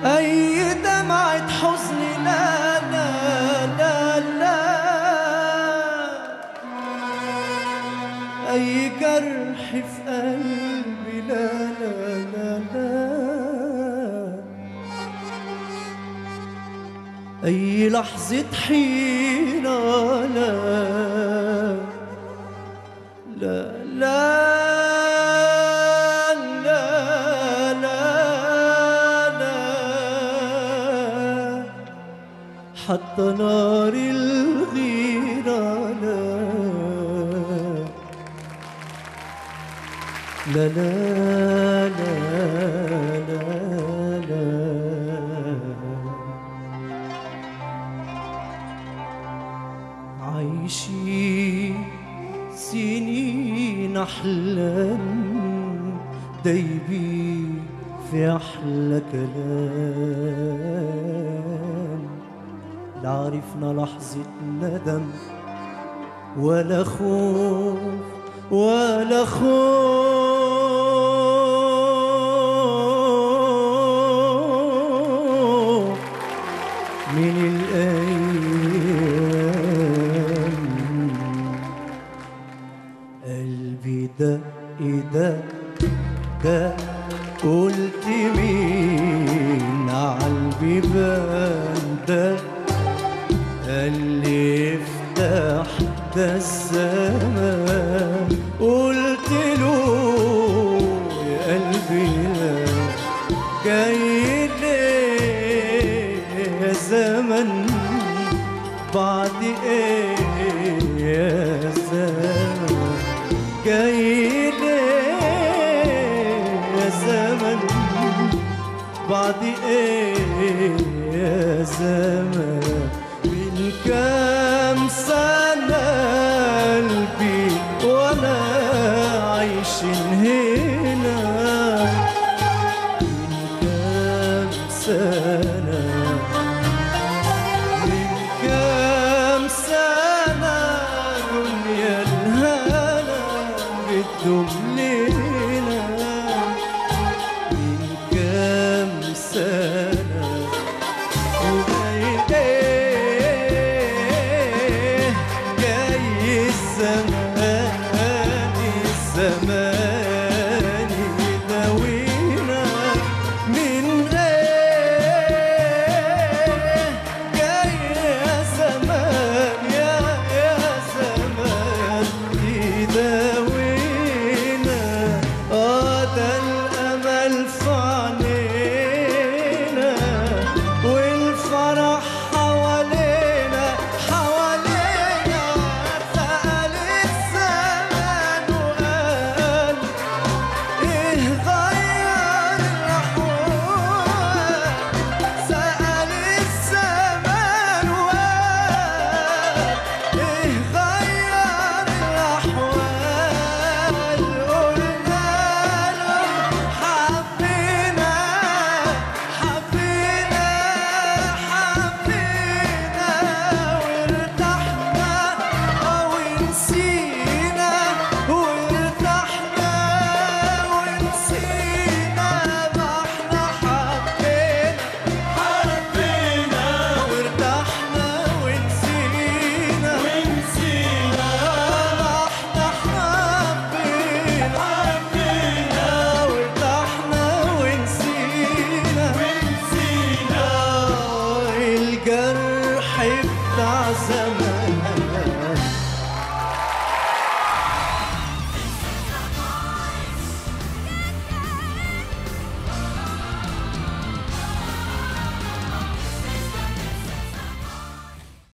أي دمعة حزن لا لا لا لا أي جرح في قلبي لا لا لا لا أي لحظة حيرة لا لا لا لا لا لا حتى نار الغيرة لا لا لا لا لا لا عايشين سنين أحلام دايبي في أحلى كلام لا عرفنا لحظة ندم ولا خوف ولا خوف من الأيام قلبي دق دق دق قلت مين عالبيبان دق قال لي افتح ده الزمان قلت له يا قلبي لا جاي ليه يا زمن بعد ايه يا زمن جاي ليه يا زمن بعد ايه يا زمن من كام سنة قلبي وانا عايشين هنا من كام سنة من كام سنة دنيا الهنا بتدوم لينا من كام سنة وجاي ايه جاي الزمان الزمان